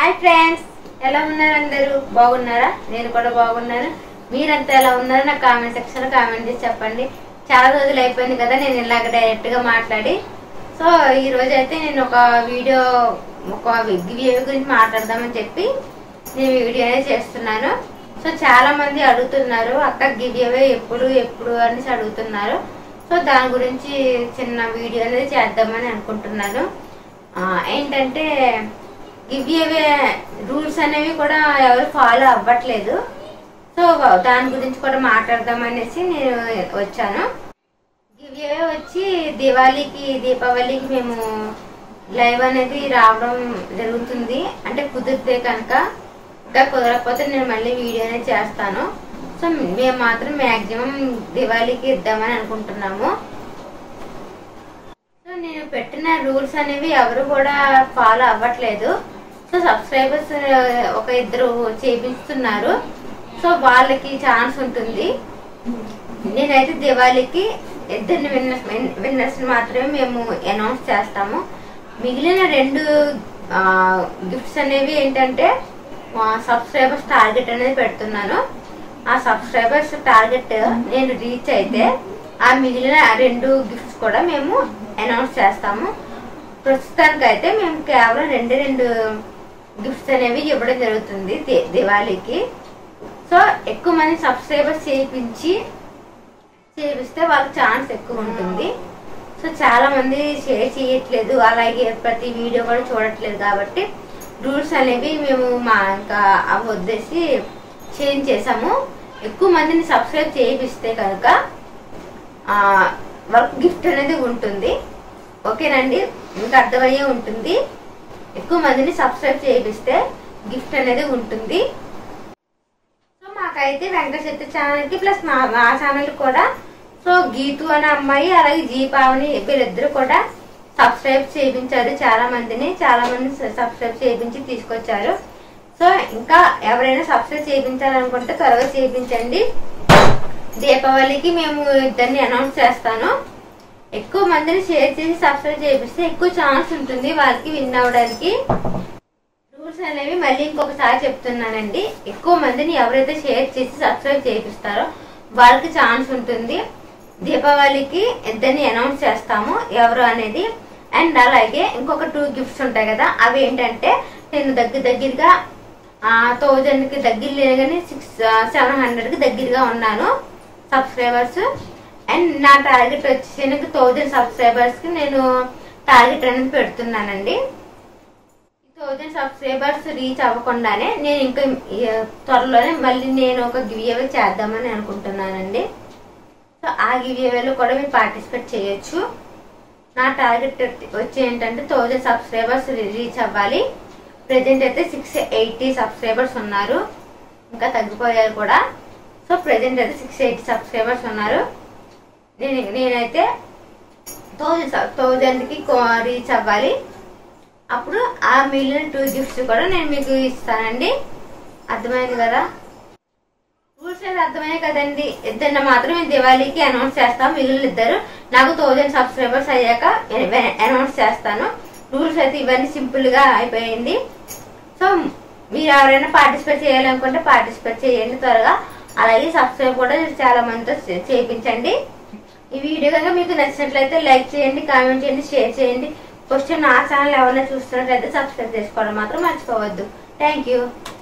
hi friends ఎలా ఉన్నారు అందరూ బాగున్నారా నేను కూడా బాగున్నాను మీరంతా ఎలా ఉన్నారో నాకు కామెంట్ సెక్షన్ లో కామెంట్ చేసి చెప్పండి చాలా రోజులు అయిపోయింది కదా నేను ఇలాగ డైరెక్ట్ గా మాట్లాడి సో ఈ రోజు అయితే నేను ఒక వీడియో ఒక గివ్ గురించి మాట్లాడదామని చెప్పి నేను వీడియో అనేది చేస్తున్నాను సో చాలా మంది అడుగుతున్నారు అక్క గివ్ అవే ఎప్పుడు ఎప్పుడు అనేసి అడుగుతున్నారు సో దాని గురించి చిన్న వీడియో అనేది చేద్దామని అనుకుంటున్నాను ఆ, ఏంటంటే గివ్ అవే రూల్స్ అనేవి కూడా ఎవరు ఫాలో అవ్వట్లేదు సో దాని గురించి కూడా మాట్లాడదాం అనేసి నేను వచ్చాను గివ్ అవే వచ్చి దివాళీకి దీపావళికి మేము లైవ్ అనేది రావడం జరుగుతుంది అంటే కుదిరితే కనుక ఇంకా కుదరకపోతే నేను మళ్ళీ వీడియో అనేది చేస్తాను సో మేము మాత్రం మ్యాక్సిమం దివాళీకి ఇద్దామని అనుకుంటున్నాము సో నేను పెట్టిన రూల్స్ అనేవి ఎవరు కూడా ఫాలో అవ్వట్లేదు సో సబ్స్క్రైబర్స్ ఒక ఇద్దరు చేపిస్తున్నారు సో వాళ్ళకి ఛాన్స్ ఉంటుంది నేనైతే దివాళీకి ఇద్దరిని విన్నర్స్ విన్నర్స్ మాత్రమే మేము అనౌన్స్ చేస్తాము మిగిలిన రెండు గిఫ్ట్స్ అనేవి ఏంటంటే సబ్స్క్రైబర్స్ టార్గెట్ అనేది పెడుతున్నాను ఆ సబ్స్క్రైబర్స్ టార్గెట్ నేను రీచ్ అయితే ఆ మిగిలిన రెండు గిఫ్ట్స్ కూడా మేము అనౌన్స్ చేస్తాము ప్రస్తుతానికి అయితే మేము కేవలం రెండు రెండు గిఫ్ట్స్ అనేవి ఇవ్వడం జరుగుతుంది ది- దివాళీకి సో ఎక్కువ మంది సబ్స్క్రైబర్స్ చేయించి చేపిస్తే వాళ్ళకి ఛాన్స్ ఎక్కువ ఉంటుంది సో చాలా మంది షేర్ చేయట్లేదు అలాగే ప్రతి వీడియో కూడా చూడట్లేదు కాబట్టి రూల్స్ అనేవి మేము మా ఇంకా అవి వదిలేసి చేంజ్ చేసాము ఎక్కువ మందిని సబ్స్క్రైబ్ చేయిస్తే కనుక ఆ, వాళ్ళకి గిఫ్ట్ అనేది ఉంటుంది ఓకేనండి మీకు అర్థమయ్యే ఉంటుంది ఎక్కువ మందిని సబ్స్క్రైబ్ చేయిస్తే గిఫ్ట్ అనేది ఉంటుంది సో మాకైతే వెంకటశెట్టి ఛానల్ కి ప్లస్ మా మా ఛానల్ కూడా సో గీతు అనే అమ్మాయి అలాగే జీపావని వీళ్ళిద్దరు కూడా సబ్స్క్రైబ్ చేయించారు చాలా మందిని చాలా మంది సబ్స్క్రైబ్ చేయించి తీసుకొచ్చారు సో ఇంకా ఎవరైనా సబ్స్క్రైబ్ చేయించాలనుకుంటే త్వరగా చేయించండి దీపావళికి మేము ఇద్దరిని అనౌన్స్ చేస్తాను ఎక్కువ మందిని షేర్ చేసి సబ్స్క్రైబ్ చేపిస్తే ఎక్కువ ఛాన్స్ ఉంటుంది వాళ్ళకి విన్ అవ్వడానికి రూల్స్ అనేవి మళ్ళీ ఇంకొకసారి చెప్తున్నానండి ఎక్కువ మందిని ఎవరైతే షేర్ చేసి సబ్స్క్రైబ్ చేపిస్తారో వాళ్ళకి ఛాన్స్ ఉంటుంది దీపావళికి ఇద్దరిని అనౌన్స్ చేస్తాము ఎవరు అనేది అండ్ అలాగే ఇంకొక టూ గిఫ్ట్స్ ఉంటాయి కదా అవి ఏంటంటే నేను దగ్గర దగ్గరగా థౌజండ్ కి దగ్గర లేను కానీ సిక్స్ సెవెన్ హండ్రెడ్ కి దగ్గరగా ఉన్నాను సబ్స్క్రైబర్స్ అండ్ నా టార్గెట్ వచ్చేసి థౌజండ్ సబ్స్క్రైబర్స్ కి నేను టార్గెట్ అనేది పెడుతున్నానండి థౌజండ్ సబ్స్క్రైబర్స్ రీచ్ అవ్వకుండానే నేను ఇంకా ఈ త్వరలోనే మళ్ళీ నేను ఒక గివ్ అవే చేద్దామని అనుకుంటున్నానండి సో ఆ గివ్ అవేలో కూడా మీరు పార్టిసిపేట్ చేయొచ్చు నా టార్గెట్ వచ్చి ఏంటంటే థౌజండ్ సబ్స్క్రైబర్స్ రీచ్ అవ్వాలి ప్రెజెంట్ అయితే సిక్స్ ఎయిటీ సబ్స్క్రైబర్స్ ఉన్నారు ఇంకా తగ్గిపోయారు కూడా సో ప్రెజెంట్ అయితే సిక్స్ ఎయిటీ సబ్స్క్రైబర్స్ ఉన్నారు నేను నేనైతే థౌజండ్ థౌజండ్కి రీచ్ అవ్వాలి అప్పుడు ఆ మిగిలిన టూ గిఫ్ట్స్ కూడా నేను మీకు ఇస్తానండి అర్థమైంది కదా రూల్స్ అయితే అర్థమయ్యాయి కదండి ఇద్దరిని మాత్రమే దివాళీకి అనౌన్స్ చేస్తాం మిగిలిన ఇద్దరు నాకు థౌజండ్ సబ్స్క్రైబర్స్ అయ్యాక అనౌన్స్ చేస్తాను రూల్స్ అయితే ఇవన్నీ సింపుల్ గా అయిపోయింది సో మీరు ఎవరైనా పార్టిసిపేట్ చేయాలనుకుంటే పార్టిసిపేట్ చేయండి త్వరగా అలాగే సబ్స్క్రైబ్ కూడా చాలా మందితో చే- చేయించండి ఈ వీడియో కనుక మీకు నచ్చినట్లయితే లైక్ చేయండి కామెంట్ చేయండి షేర్ చేయండి ఫస్ట్ నా ఛానల్ ఎవరైనా చూస్తున్నట్లయితే సబ్స్క్రైబ్ చేసుకోవడం మాత్రం మర్చిపోవద్దు థ్యాంక్ యూ